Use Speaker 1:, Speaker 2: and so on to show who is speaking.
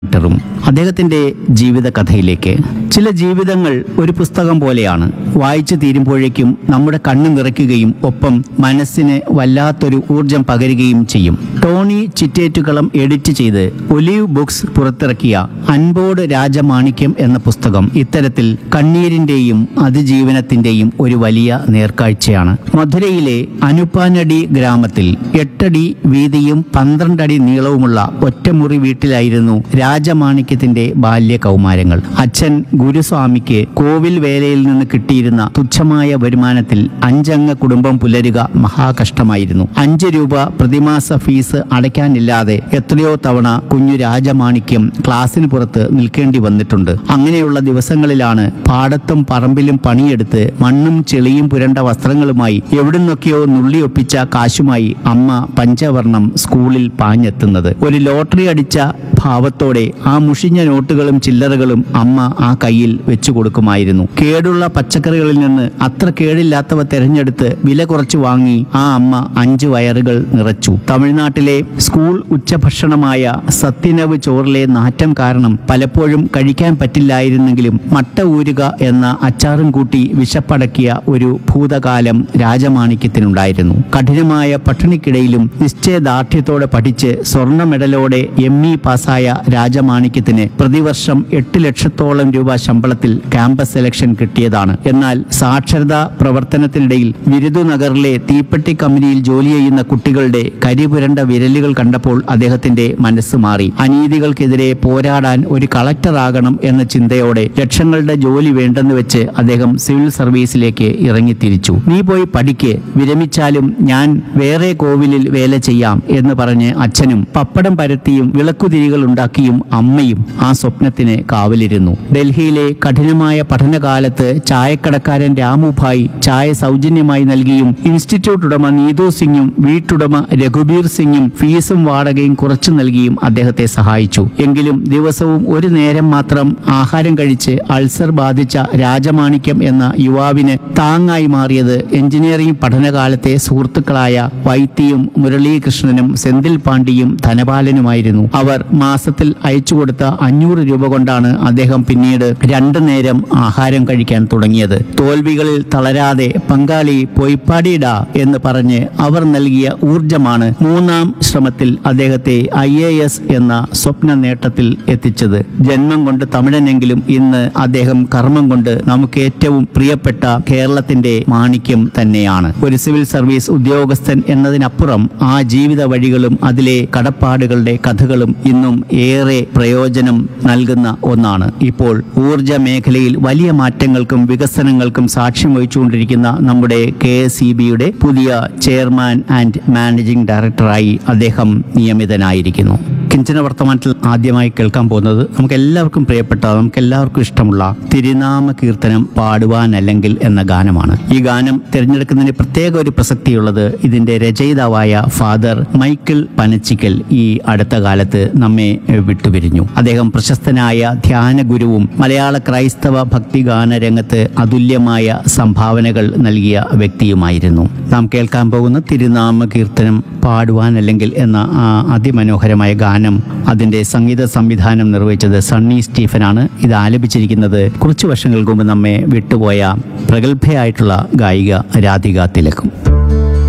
Speaker 1: ഡയറക്ടറും അദ്ദേഹത്തിന്റെ ജീവിത കഥയിലേക്ക് ചില ജീവിതങ്ങൾ ഒരു പുസ്തകം പോലെയാണ് വായിച്ചു തീരുമ്പോഴേക്കും നമ്മുടെ കണ്ണു നിറയ്ക്കുകയും ഒപ്പം മനസ്സിന് വല്ലാത്തൊരു ഊർജം പകരുകയും ചെയ്യും ടോണി ചിറ്റേറ്റുകളം എഡിറ്റ് ചെയ്ത് ഒലീവ് ബുക്സ് പുറത്തിറക്കിയ അൻപോട് രാജമാണിക്യം എന്ന പുസ്തകം ഇത്തരത്തിൽ കണ്ണീരിന്റെയും അതിജീവനത്തിന്റെയും ഒരു വലിയ നേർക്കാഴ്ചയാണ് മധുരയിലെ അനുപ്പാനടി ഗ്രാമത്തിൽ എട്ടടി വീതിയും പന്ത്രണ്ടടി നീളവുമുള്ള ഒറ്റമുറി വീട്ടിലായിരുന്നു രാജമാണിക്യത്തിന്റെ ബാല്യ കൗമാരങ്ങൾ അച്ഛൻ ഗുരുസ്വാമിക്ക് കോവിൽ വേലയിൽ നിന്ന് കിട്ടിയിരുന്ന തുച്ഛമായ വരുമാനത്തിൽ അഞ്ചംഗ കുടുംബം പുലരുക മഹാകഷ്ടമായിരുന്നു അഞ്ച് രൂപ പ്രതിമാസ ഫീസ് അടയ്ക്കാനില്ലാതെ എത്രയോ തവണ കുഞ്ഞു രാജമാണിക്യം ക്ലാസ്സിന് പുറത്ത് നിൽക്കേണ്ടി വന്നിട്ടുണ്ട് അങ്ങനെയുള്ള ദിവസങ്ങളിലാണ് പാടത്തും പറമ്പിലും പണിയെടുത്ത് മണ്ണും ചെളിയും പുരണ്ട വസ്ത്രങ്ങളുമായി എവിടുന്നൊക്കെയോ നുള്ളിയൊപ്പിച്ച കാശുമായി അമ്മ പഞ്ചവർണം സ്കൂളിൽ പാഞ്ഞെത്തുന്നത് ഒരു ലോട്ടറി അടിച്ച ഭാവത്തോടെ ആ മുഷിഞ്ഞ നോട്ടുകളും ചില്ലറകളും അമ്മ ആ കയ്യിൽ വെച്ചു കൊടുക്കുമായിരുന്നു കേടുള്ള പച്ചക്കറികളിൽ നിന്ന് അത്ര കേടില്ലാത്തവ തെരഞ്ഞെടുത്ത് വില കുറച്ച് വാങ്ങി ആ അമ്മ അഞ്ച് വയറുകൾ നിറച്ചു തമിഴ്നാട്ടിലെ സ്കൂൾ ഉച്ചഭക്ഷണമായ സത്യനവ് ചോറിലെ നാറ്റം കാരണം പലപ്പോഴും കഴിക്കാൻ പറ്റില്ലായിരുന്നെങ്കിലും മട്ട ഊരുക എന്ന അച്ചാറും കൂട്ടി വിശപ്പടക്കിയ ഒരു ഭൂതകാലം രാജമാണിക്യത്തിനുണ്ടായിരുന്നു കഠിനമായ പട്ടിണിക്കിടയിലും നിശ്ചയദാർഢ്യത്തോടെ പഠിച്ച് സ്വർണ്ണ മെഡലോടെ എം ഇ പാസ്സായ രാജമാണിക്യത്തിന് പ്രതിവർഷം എട്ട് ലക്ഷത്തോളം രൂപ ശമ്പളത്തിൽ ക്യാമ്പസ് സെലക്ഷൻ കിട്ടിയതാണ് എന്നാൽ സാക്ഷരതാ പ്രവർത്തനത്തിനിടയിൽ വിരുദുനഗറിലെ തീപ്പെട്ടി കമ്പനിയിൽ ജോലി ചെയ്യുന്ന കുട്ടികളുടെ കരിപുരണ്ട വിരലുകൾ കണ്ടപ്പോൾ അദ്ദേഹത്തിന്റെ മനസ്സ് മാറി അനീതികൾക്കെതിരെ പോരാടാൻ ഒരു കളക്ടറാകണം എന്ന ചിന്തയോടെ ലക്ഷങ്ങളുടെ ജോലി വേണ്ടെന്ന് വെച്ച് അദ്ദേഹം സിവിൽ സർവീസിലേക്ക് ഇറങ്ങിത്തിരിച്ചു നീ പോയി പഠിക്ക് വിരമിച്ചാലും ഞാൻ വേറെ കോവിലിൽ വേല ചെയ്യാം എന്ന് പറഞ്ഞ് അച്ഛനും പപ്പടം പരത്തിയും വിളക്കുതിരികൾ ഉണ്ടാക്കിയും അമ്മയും ആ സ്വപ്നത്തിന് കാവലിരുന്നു ഡൽഹിയിലെ കഠിനമായ പഠനകാലത്ത് ചായക്കടക്കാരൻ രാമുഭായ് ചായ സൗജന്യമായി നൽകിയും ഇൻസ്റ്റിറ്റ്യൂട്ട് ഉടമ നീതു സിംഗും വീട്ടുടമ രഘുബീർ സിംഗും ഫീസും വാടകയും കുറച്ചു നൽകിയും അദ്ദേഹത്തെ സഹായിച്ചു എങ്കിലും ദിവസവും ഒരു നേരം മാത്രം ആഹാരം കഴിച്ച് അൾസർ ബാധിച്ച രാജമാണിക്യം എന്ന യുവാവിന് താങ്ങായി മാറിയത് എഞ്ചിനീയറിംഗ് പഠനകാലത്തെ സുഹൃത്തുക്കളായ വൈത്തിയും മുരളീകൃഷ്ണനും സെന്തിൽ പാണ്ഡിയും ധനപാലനുമായിരുന്നു അവർ മാസത്തിൽ അയച്ചു കൊടുത്ത അഞ്ഞൂറ് രൂപ കൊണ്ടാണ് അദ്ദേഹം പിന്നീട് രണ്ടു നേരം ആഹാരം കഴിക്കാൻ തുടങ്ങിയത് തോൽവികളിൽ തളരാതെ പങ്കാളി പൊയ്പാടിയിടാ എന്ന് പറഞ്ഞ് അവർ നൽകിയ ഊർജമാണ് മൂന്നാം ശ്രമത്തിൽ അദ്ദേഹത്തെ ഐ എ എസ് എന്ന സ്വപ്ന നേട്ടത്തിൽ എത്തിച്ചത് ജന്മം കൊണ്ട് തമിഴനെങ്കിലും ഇന്ന് അദ്ദേഹം കർമ്മം കൊണ്ട് നമുക്ക് ഏറ്റവും പ്രിയപ്പെട്ട കേരളത്തിന്റെ മാണിക്യം തന്നെയാണ് ഒരു സിവിൽ സർവീസ് ഉദ്യോഗസ്ഥൻ എന്നതിനപ്പുറം ആ ജീവിത വഴികളും അതിലെ കടപ്പാടുകളുടെ കഥകളും ഇന്നും ഏറെ പ്രയോജനം നൽകുന്ന ഒന്നാണ് ഇപ്പോൾ ഊർജ മേഖലയിൽ വലിയ മാറ്റങ്ങൾക്കും വികസനങ്ങൾക്കും സാക്ഷ്യം വഹിച്ചുകൊണ്ടിരിക്കുന്ന നമ്മുടെ കെ എസ് ഇ ബിയുടെ പുതിയ ചെയർമാൻ ആൻഡ് മാനേജിംഗ് ഡയറക്ടറായി അദ്ദേഹം നിയമിതനായിരിക്കുന്നു കിഞ്ചന വർത്തമാനത്തിൽ ആദ്യമായി കേൾക്കാൻ പോകുന്നത് നമുക്ക് എല്ലാവർക്കും പ്രിയപ്പെട്ട നമുക്ക് എല്ലാവർക്കും ഇഷ്ടമുള്ള തിരുനാമ കീർത്തനം പാടുവാനല്ലെങ്കിൽ എന്ന ഗാനമാണ് ഈ ഗാനം തിരഞ്ഞെടുക്കുന്നതിന് പ്രത്യേക ഒരു പ്രസക്തിയുള്ളത് ഇതിന്റെ രചയിതാവായ ഫാദർ മൈക്കിൾ പനച്ചിക്കൽ ഈ അടുത്ത കാലത്ത് നമ്മെ ഏഹ്, വിട്ടുപിരിഞ്ഞു അദ്ദേഹം പ്രശസ്തനായ ധ്യാന ഗുരുവും മലയാള ക്രൈസ്തവ ഭക്തിഗാന രംഗത്ത് അതുല്യമായ സംഭാവനകൾ നൽകിയ വ്യക്തിയുമായിരുന്നു നാം കേൾക്കാൻ പോകുന്ന തിരുനാമ കീർത്തനം പാടുവാനല്ലെങ്കിൽ എന്ന ആ അതിമനോഹരമായ ഗാനം അതിന്റെ സംഗീത സംവിധാനം നിർവഹിച്ചത് സണ്ണി സ്റ്റീഫനാണ് ഇത് ആലപിച്ചിരിക്കുന്നത് കുറച്ചു വർഷങ്ങൾക്ക് മുമ്പ് നമ്മെ വിട്ടുപോയ പ്രഗത്ഭയായിട്ടുള്ള ഗായിക രാധിക തിലക്കും